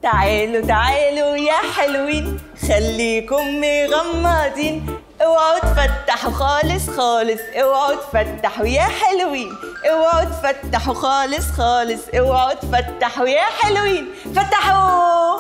تعالوا تعالوا يا حلوين خليكم مغمضين اوعوا تفتحوا خالص خالص اوعوا تفتحوا يا حلوين اوعوا تفتحوا خالص خالص اوعوا تفتحوا يا حلوين فتحوا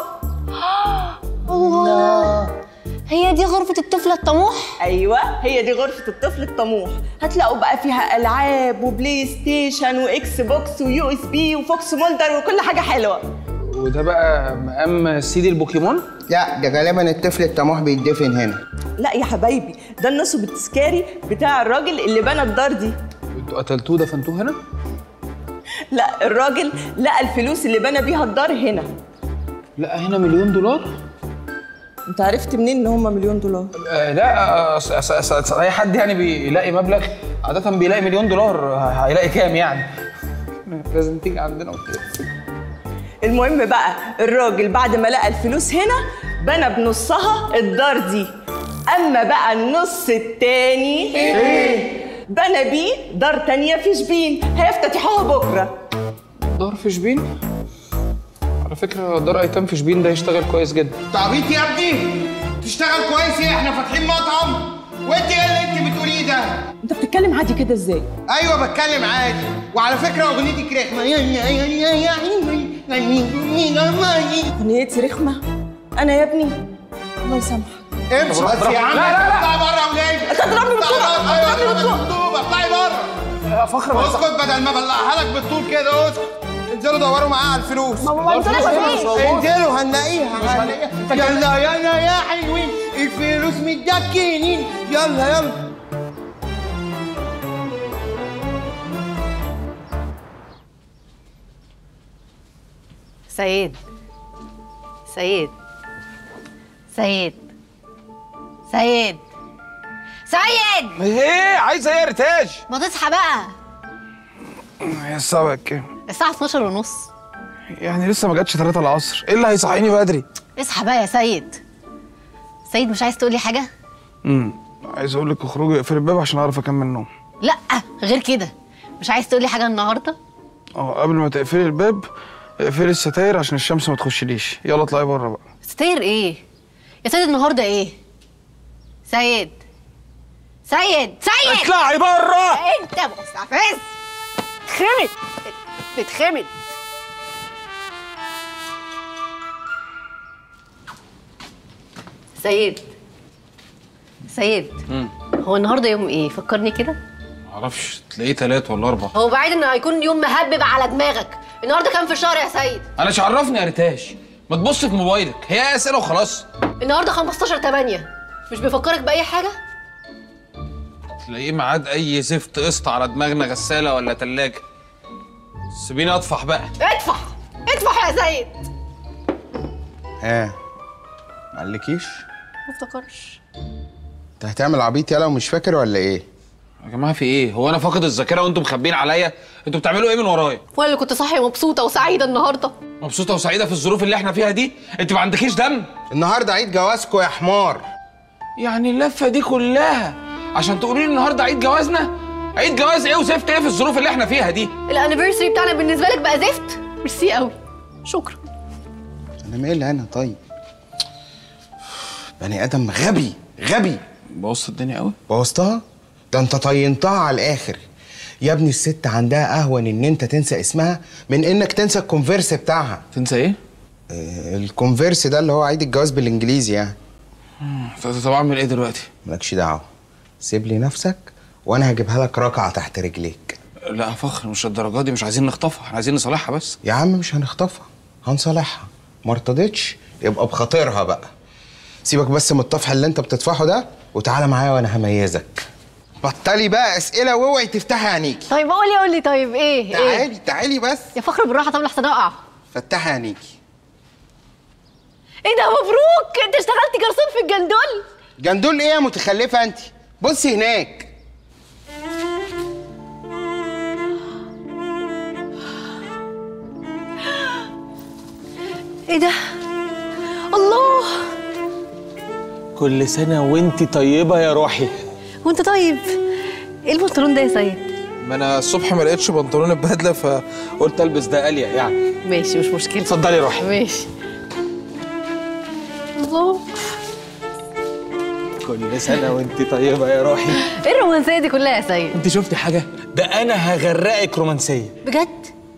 الله هي دي غرفة الطفل الطموح؟ ايوه هي دي غرفه الطفل الطموح هتلاقوا بقى فيها العاب وبلاي ستيشن واكس بوكس ويو اس بي وفوكس مولدر وكل حاجه حلوه وده بقى مقام سيدي البوكيمون لا ده غالبا الطفل الطموح بيتدفن هنا لا يا حبايبي ده النصب التذكاري بتاع الراجل اللي بنى الدار دي انتوا قتلتوه دفنتوه هنا لا الراجل لقى الفلوس اللي بنى بيها الدار هنا لا هنا مليون دولار انت عرفت منين ان هم مليون دولار آه لا أص- أص- أص- أص- اي حد يعني بيلاقي مبلغ عاده بيلاقي مليون دولار ه- هيلاقي كام يعني لازم تيجي عندنا وكده المهم بقى الراجل بعد ما لقى الفلوس هنا بنى بنصها الدار دي اما بقى النص التاني بنى بيه دار تانية في شبين هيفتتحوها بكره دار في شبين على فكره دار ايتام في شبين ده يشتغل كويس جدا تعبيط يا ابني تشتغل كويس ايه احنا فاتحين مطعم وانت ايه اللي انت بتقوليه ده انت بتتكلم عادي كده ازاي ايوه بتكلم عادي وعلى فكره اغنيتك رخمه يا يا يا يا يا يا اغنيتي رخمه انا يا ابني الله يسامحك امشي بس يا عم لا، لا، لا. اطلعي بره وليه انت هتضربني بالطوبة، هتضربني بالطوبة. بالطوبه اطلعي بره يا فخر ما اسكت بدل ما بلعها لك بالطول كده اسكت انزلوا دوروا معاه على الفلوس انزلوا هنلاقيها هنلاقيها يلا يلا يا حلوين الفلوس متدكنين يلا يلا سيد سيد سيد سيد سيد ايه عايزه ايه يا ريتاج ما تصحى بقى يا الساعه كام الساعة 12 ونص يعني لسه ما جاتش 3 العصر ايه اللي هيصحيني بدري اصحى بقى يا سيد سيد مش عايز تقولي حاجة؟ امم عايز اقول لك اخرجي اقفلي الباب عشان اعرف اكمل نوم لا غير كده مش عايز تقولي حاجة النهاردة؟ اه قبل ما تقفلي الباب اقفلي الستاير عشان الشمس ما تخشليش يلا اطلعي بره بقى ستير ايه؟ يا سيد النهاردة ايه؟ سيد سيد سيد اطلعي بره انت مستفز اتخمد اتخمد سيد سيد هو النهارده يوم ايه فكرني كده معرفش تلاقيه تلات ولا اربع هو بعيد انه هيكون يوم مهبب على دماغك النهارده كام في الشهر يا سيد انا مش عرفني يا ريتاج ما تبص في موبايلك هي اسئله وخلاص النهارده 15 8 مش بيفكرك باي حاجه تلاقيه معاد اي زفت قسط على دماغنا غساله ولا تلاجه سيبيني اطفح بقى ادفع ادفع يا سيد ها معلكيش ما افتكرش انت هتعمل عبيط يلا ومش فاكر ولا ايه يا جماعه في ايه هو انا فاقد الذاكره وانتم مخبيين عليا انتوا بتعملوا ايه من ورايا وانا اللي كنت صاحيه مبسوطه وسعيده النهارده مبسوطه وسعيده في الظروف اللي احنا فيها دي انت ما عندكيش دم النهارده عيد جوازكوا يا حمار يعني اللفه دي كلها عشان تقولي لي النهارده عيد جوازنا عيد جواز ايه وزفت ايه في الظروف اللي احنا فيها دي الانيفرساري بتاعنا بالنسبه لك بقى زفت ميرسي قوي شكرا انا مالي انا طيب بني ادم غبي غبي بوظت الدنيا قوي بوظتها ده انت طينتها على الاخر يا ابني الست عندها اهون ان انت تنسى اسمها من انك تنسى الكونفيرس بتاعها تنسى ايه آه، الكونفيرس ده اللي هو عيد الجواز بالانجليزي يعني طب طب اعمل ايه دلوقتي مالكش دعوه سيب لي نفسك وانا هجيبها لك ركعه تحت رجليك لا يا فخر مش الدرجه دي مش عايزين نخطفها احنا عايزين نصالحها بس يا عم مش هنخطفها هنصالحها ما ارتضتش يبقى بخاطرها بقى سيبك بس من الطفح اللي انت بتطفحه ده وتعالى معايا وانا هميزك بطلي بقى اسئله واوعي تفتحي عينيكي طيب قولي قولي طيب ايه ايه تعالي تعالي بس يا فخر بالراحه طب لحسن اقع فتحي عينيكي ايه ده مبروك انت اشتغلتي جرسون في الجندول جندول ايه يا متخلفه انت بصي هناك ايه ده الله كل سنة وانت طيبة يا روحي وانت طيب ايه البنطلون ده يا سيد ما انا الصبح ما لقيتش بنطلون البدلة فقلت البس ده اليق يعني ماشي مش مشكله اتفضلي روحي ماشي الله كل سنه وانت طيبه يا روحي ايه الرومانسيه دي كلها يا سيد انت شفتي حاجه ده انا هغرقك رومانسيه بجد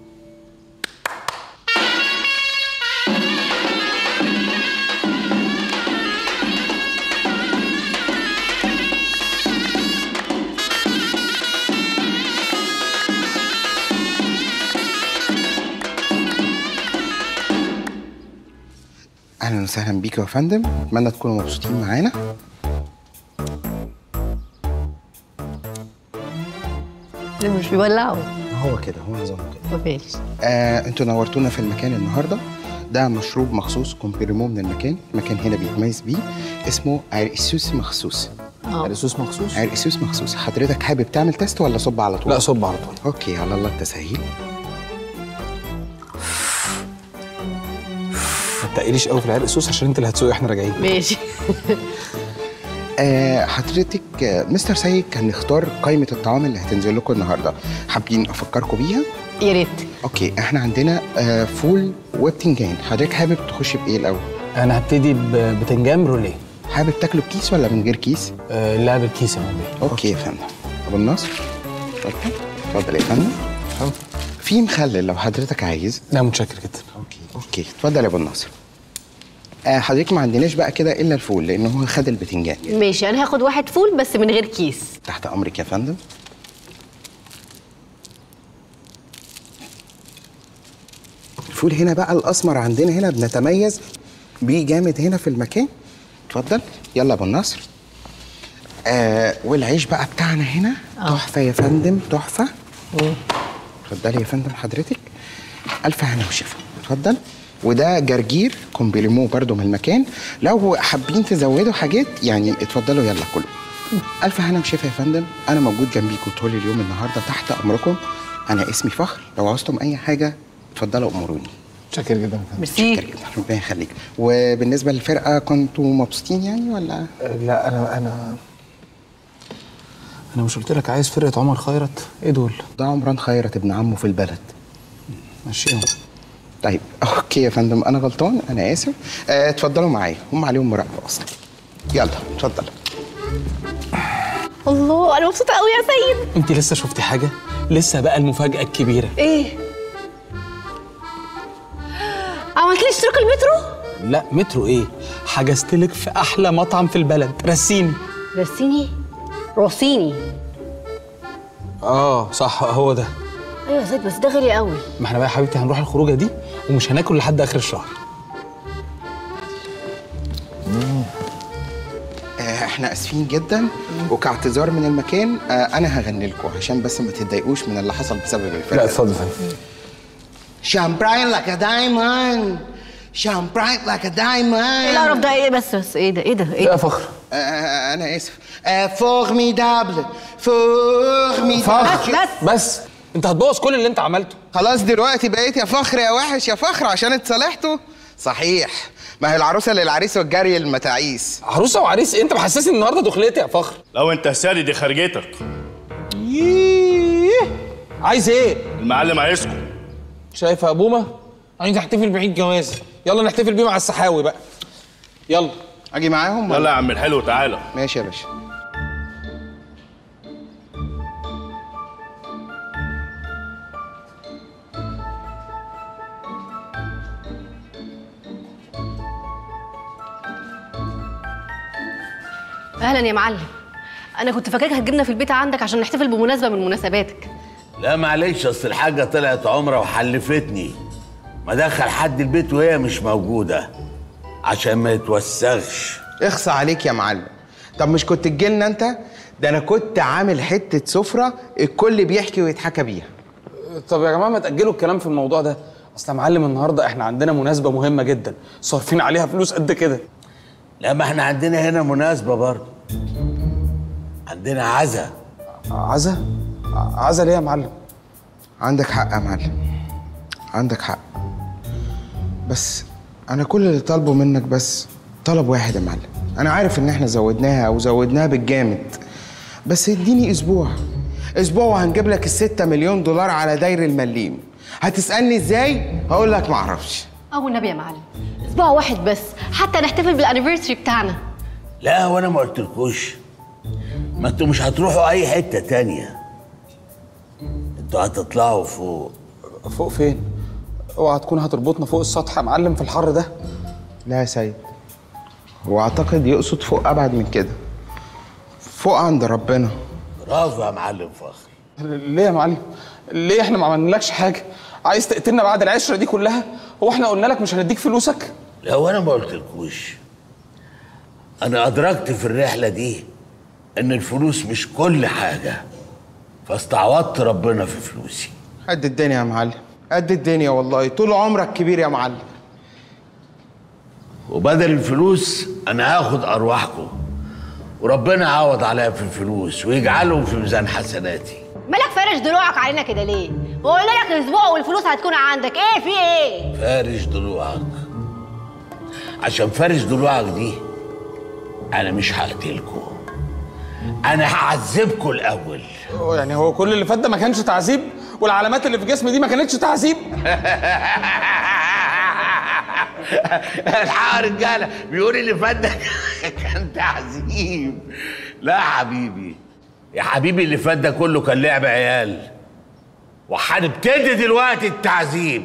اهلا وسهلا بيكم يا فندم اتمنى تكونوا مبسوطين معانا ليه مش بيولعوا هو كده هو نظامه كده ماشي آه، انتوا نورتونا في المكان النهارده ده مشروب مخصوص كومبريمو من المكان المكان هنا بيتميز بيه اسمه عرقسوس مخصوص اه الاسوس مخصوص عرقسوس مخصوص حضرتك حابب تعمل تيست ولا صب على طول لا صب على طول اوكي على الله التسهيل ما تقليش قوي في العرق السوس عشان انت اللي هتسوقي احنا راجعين ماشي آه حضرتك آه مستر سيد كان نختار قائمه الطعام اللي هتنزل لكم النهارده حابين افكركم بيها يا ريت اوكي احنا عندنا آه فول وبتنجان حضرتك حابب تخش بايه الاول انا هبتدي ب- بتنجان روليه حابب تاكله بكيس ولا من غير كيس آه، لا بالكيس يا مامي اوكي يا فندم ابو النصر اتفضل اتفضل يا فندم في مخلل لو حضرتك عايز لا متشكر جدا اوكي اوكي اتفضل يا ابو النصر آه حضرتك ما عندناش بقى كده الا الفول لان هو خد البتنجان ماشي انا هاخد واحد فول بس من غير كيس تحت امرك يا فندم الفول هنا بقى الاسمر عندنا هنا بنتميز بيه جامد هنا في المكان اتفضل يلا يا ابو النصر آه والعيش بقى بتاعنا هنا تحفه يا فندم تحفه اتفضلي يا فندم حضرتك الف هنا وشفا اتفضل وده جرجير كومبليمو برضو من المكان لو حابين تزودوا حاجات يعني اتفضلوا يلا كله الف هنا وشفا يا فندم انا موجود جنبيكم طول اليوم النهارده تحت امركم انا اسمي فخر لو عوزتم اي حاجه اتفضلوا امروني متشكر جدا يا فندم. ميرسي شكرا جدا ربنا يخليك وبالنسبه للفرقه كنتوا مبسوطين يعني ولا آه، لا انا انا انا مش قلت لك عايز فرقه عمر خيرت ايه دول ده عمران خيرت ابن عمه في البلد مشيهم طيب اوكي يا فندم انا غلطان انا اسف آه، اتفضلوا معايا هم عليهم مراقبه اصلا يلا اتفضل الله انا مبسوطه قوي يا سيد انت لسه شفتي حاجه لسه بقى المفاجاه الكبيره ايه عملت لي اشتراك المترو لا مترو ايه حجزت لك في احلى مطعم في البلد رسيني رسيني رصيني اه صح هو ده ايوه يا سيد بس ده غالي قوي ما احنا بقى يا حبيبتي هنروح الخروجه دي ومش هناكل لحد اخر الشهر آه، احنا اسفين جدا وكاعتذار من المكان آه، انا هغني لكم عشان بس ما تتضايقوش من اللي حصل بسبب الفرقه لا اتفضل يا فندم Shine bright like a diamond Shine bright like a diamond ايه القرف ده ايه بس بس ايه ده ايه ده ايه يا ده فخر آه، انا اسف آه، فورميدابل فورميدابل فخر بس. بس انت هتبوظ كل اللي انت عملته خلاص دلوقتي بقيت يا فخر يا وحش يا فخر عشان اتصالحتوا صحيح ما هي العروسه للعريس والجري للمتاعيس عروسه وعريس إيه؟ انت محسسني النهارده دخلتي يا فخر لو انت سادي دي خرجتك ييه عايز ايه المعلم عايزكم شايف يا ابومه عايز نحتفل بعيد جوازي يلا نحتفل بيه مع السحاوي بقى يلا اجي معاهم ولا يلا يا عم الحلو تعالى ماشي يا باشا اهلا يا معلم انا كنت فاكراك هتجيبنا في البيت عندك عشان نحتفل بمناسبه من مناسباتك لا معلش اصل الحاجه طلعت عمره وحلفتني ما دخل حد البيت وهي مش موجوده عشان ما يتوسخش اخصى عليك يا معلم طب مش كنت تجيلنا انت ده انا كنت عامل حته سفره الكل بيحكي ويتحكى بيها طب يا جماعه ما تاجلوا الكلام في الموضوع ده اصل يا معلم النهارده احنا عندنا مناسبه مهمه جدا صارفين عليها فلوس قد كده لا ما احنا عندنا هنا مناسبه برضه عندنا عزا عزا عزا ليه يا معلم عندك حق يا معلم عندك حق بس انا كل اللي طالبه منك بس طلب واحد يا معلم انا عارف ان احنا زودناها وزودناها بالجامد بس اديني اسبوع اسبوع وهنجيب لك الستة مليون دولار على داير المليم هتسالني ازاي هقول لك معرفش او النبي يا معلم اسبوع واحد بس حتى نحتفل بالانيفرساري بتاعنا لا وانا ما قلتلكوش ما انتوا مش هتروحوا اي حته تانية انتوا هتطلعوا فوق فوق فين؟ اوعى تكون هتربطنا فوق السطح يا معلم في الحر ده لا يا سيد واعتقد يقصد فوق ابعد من كده فوق عند ربنا برافو يا معلم فخر ليه يا معلم؟ ليه احنا ما عملنالكش حاجه؟ عايز تقتلنا بعد العشره دي كلها؟ هو احنا قلنا لك مش هنديك فلوسك؟ لو انا ما قلتلكوش انا ادركت في الرحله دي ان الفلوس مش كل حاجه فاستعوضت ربنا في فلوسي قد الدنيا يا معلم قد الدنيا والله طول عمرك كبير يا معلم وبدل الفلوس انا هاخد ارواحكم وربنا يعوض عليا في الفلوس ويجعلهم في ميزان حسناتي مالك فارش ضلوعك علينا كده ليه بقول لك اسبوع والفلوس هتكون عندك ايه في ايه فارش ضلوعك عشان فارش ضلوعك دي انا مش هقتلكم انا هعذبكم الاول هو يعني هو كل اللي فات ده ما كانش تعذيب والعلامات اللي في جسمي دي ما كانتش تعذيب الحق يا رجاله بيقول اللي فات ده كان تعذيب لا يا حبيبي يا حبيبي اللي فات ده كله كان لعب عيال وهنبتدي دلوقتي التعذيب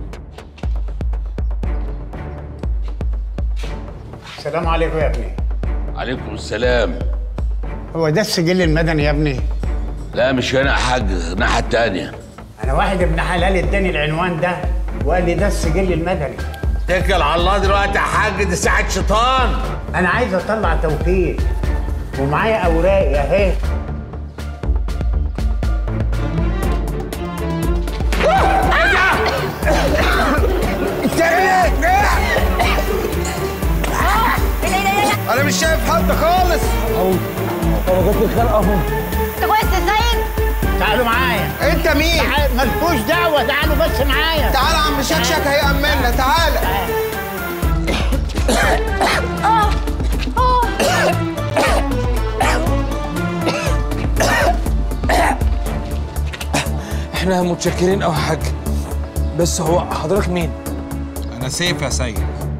السلام عليكم يا ابني عليكم السلام هو ده السجل المدني يا ابني لا مش هنا يا حاج الناحيه التانيه انا واحد ابن حلال اداني العنوان ده وقال لي ده السجل المدني اتكل على الله دلوقتي يا حاج دي ساعه شيطان انا عايز اطلع توكيل ومعايا اوراقي اهي انا مش شايف حد خالص انت كويس يا سيد تعالوا معايا انت مين تعال- مالكوش دعوه تعالوا بس معايا تعالى عم شكشك هيأمنا تعالى احنا متشكرين قوي يا حاج بس هو حضرتك مين؟ انا سيف يا سيد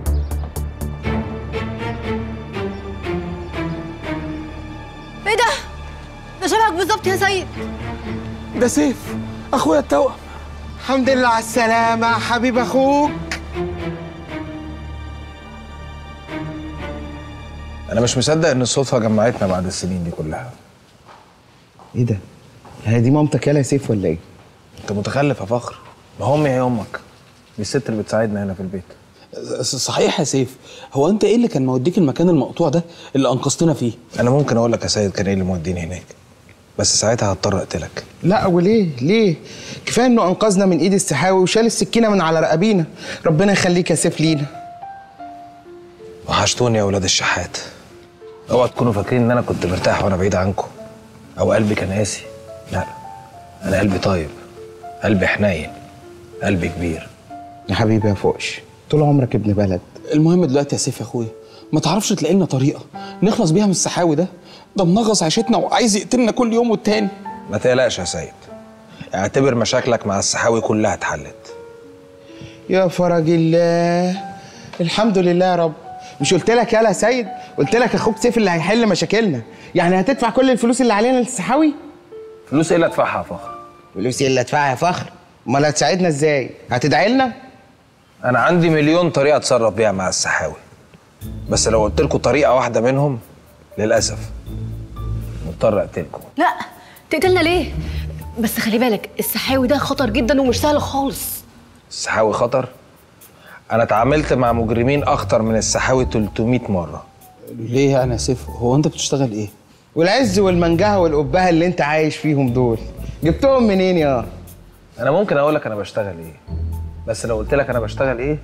ايه ده ده شبهك بالظبط يا سيد ده سيف اخويا التوأم الحمد لله على السلامة يا حبيب اخوك انا مش مصدق ان الصدفه جمعتنا بعد السنين دي كلها ايه ده؟ هي دي مامتك يالا يا سيف ولا ايه؟ انت متخلف يا فخر ما امي هي امك دي الست اللي بتساعدنا هنا في البيت صحيح يا سيف هو انت ايه اللي كان موديك المكان المقطوع ده اللي انقذتنا فيه؟ انا ممكن اقول لك يا سيد كان ايه اللي موديني هناك بس ساعتها هضطر اقتلك لا وليه؟ ليه؟ كفايه انه انقذنا من ايد السحاوي وشال السكينه من على رقابينا ربنا يخليك يا سيف لينا وحشتوني يا اولاد الشحات اوعى تكونوا فاكرين ان انا كنت مرتاح وانا بعيد عنكم او قلبي كان قاسي لا انا قلبي طيب قلبي حنين قلبي كبير يا حبيبي يا فوقش طول عمرك ابن بلد المهم دلوقتي يا سيف يا اخويا ما تعرفش تلاقي لنا طريقه نخلص بيها من السحاوي ده ده منغص عيشتنا وعايز يقتلنا كل يوم والتاني ما تقلقش يا سيد اعتبر مشاكلك مع السحاوي كلها اتحلت يا فرج الله الحمد لله يا رب مش قلت لك يالا يا سيد قلت لك اخوك سيف اللي هيحل مشاكلنا يعني هتدفع كل الفلوس اللي علينا للسحاوي فلوس ايه اللي ادفعها يا فخر فلوس اللي ادفعها يا فخر امال هتساعدنا ازاي هتدعي لنا انا عندي مليون طريقه اتصرف بيها مع السحاوي بس لو قلت لكم طريقه واحده منهم للاسف مضطر اقتلكم لا تقتلنا ليه بس خلي بالك السحاوي ده خطر جدا ومش سهل خالص السحاوي خطر انا اتعاملت مع مجرمين اخطر من السحاوي 300 مره ليه يعني يا سيف هو انت بتشتغل ايه والعز والمنجهه والقبهه اللي انت عايش فيهم دول جبتهم منين يا انا ممكن اقول لك انا بشتغل ايه بس لو قلت لك انا بشتغل ايه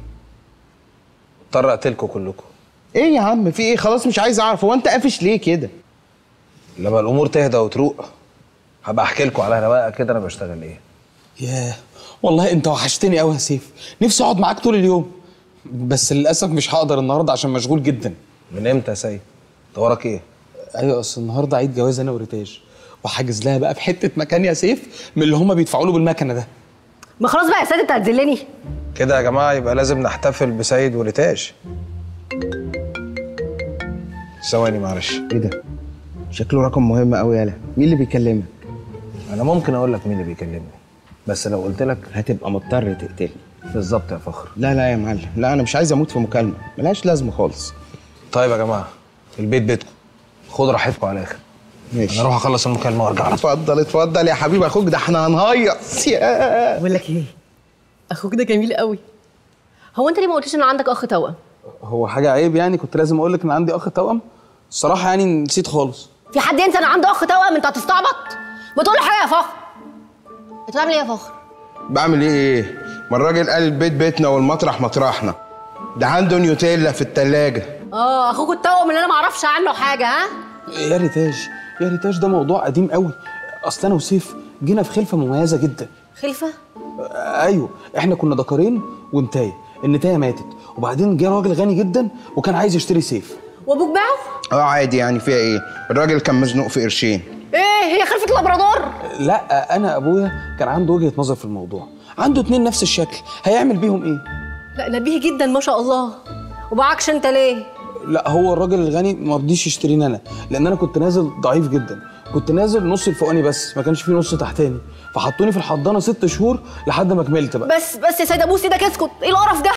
اضطر اقتلكم كلكم ايه يا عم في ايه خلاص مش عايز اعرف هو انت قافش ليه كده لما الامور تهدى وتروق هبقى احكي لكم على رواقه كده انا بشتغل ايه ياه والله انت وحشتني قوي يا سيف نفسي اقعد معاك طول اليوم بس للاسف مش هقدر النهارده عشان مشغول جدا من امتى يا سيد انت وراك ايه ايوه اصل النهارده عيد جواز انا وريتاج وحاجز لها بقى في حته مكان يا سيف من اللي هما بيدفعوا له بالمكنه ده ما خلاص بقى يا سيد انت هتذلني كده يا جماعه يبقى لازم نحتفل بسيد ولتاج ثواني معلش ايه ده شكله رقم مهم قوي يالا مين اللي بيكلمك انا ممكن اقول لك مين اللي بيكلمني بس لو قلت لك هتبقى مضطر تقتلني بالظبط يا فخر لا لا يا معلم لا انا مش عايز اموت في مكالمه ملهاش لازمه خالص طيب يا جماعه البيت بيتكم خدوا راحتكم على الاخر ماشي انا اروح اخلص المكالمه وارجع لك اتفضل اتفضل يا حبيب اخوك ده احنا هنهيص يا بقول لك ايه اخوك ده جميل قوي هو انت ليه ما قلتليش ان عندك اخ توأم هو حاجه عيب يعني كنت لازم اقول لك ان عندي اخ توأم الصراحه يعني نسيت خالص في حد ينسى ان عنده اخ توأم انت هتستعبط ما تقول لي حاجه يا فخر انت بتعمل ايه يا فخر بعمل ايه ايه ما الراجل قال البيت بيتنا والمطرح مطرحنا ده عنده نيوتيلا في التلاجة اه اخوك التوأم اللي انا ما اعرفش عنه حاجه ها يا ريتاج يا ريتاج ده موضوع قديم قوي اصل انا وسيف جينا في خلفه مميزه جدا خلفه آه، ايوه احنا كنا دكرين ونتايه النتايه ماتت وبعدين جه راجل غني جدا وكان عايز يشتري سيف وابوك باعه اه عادي يعني فيها ايه الراجل كان مزنوق في قرشين ايه هي خلفه اللابرادور لا انا ابويا كان عنده وجهه نظر في الموضوع عنده اتنين نفس الشكل هيعمل بيهم ايه لا نبيه جدا ما شاء الله وباعكش انت ليه لا هو الراجل الغني ما رضيش يشتريني انا لان انا كنت نازل ضعيف جدا كنت نازل نص الفوقاني بس ما كانش فيه نص تحتاني فحطوني في الحضانه ست شهور لحد ما كملت بقى بس بس يا سيد ابوس ايدك اسكت ايه القرف ده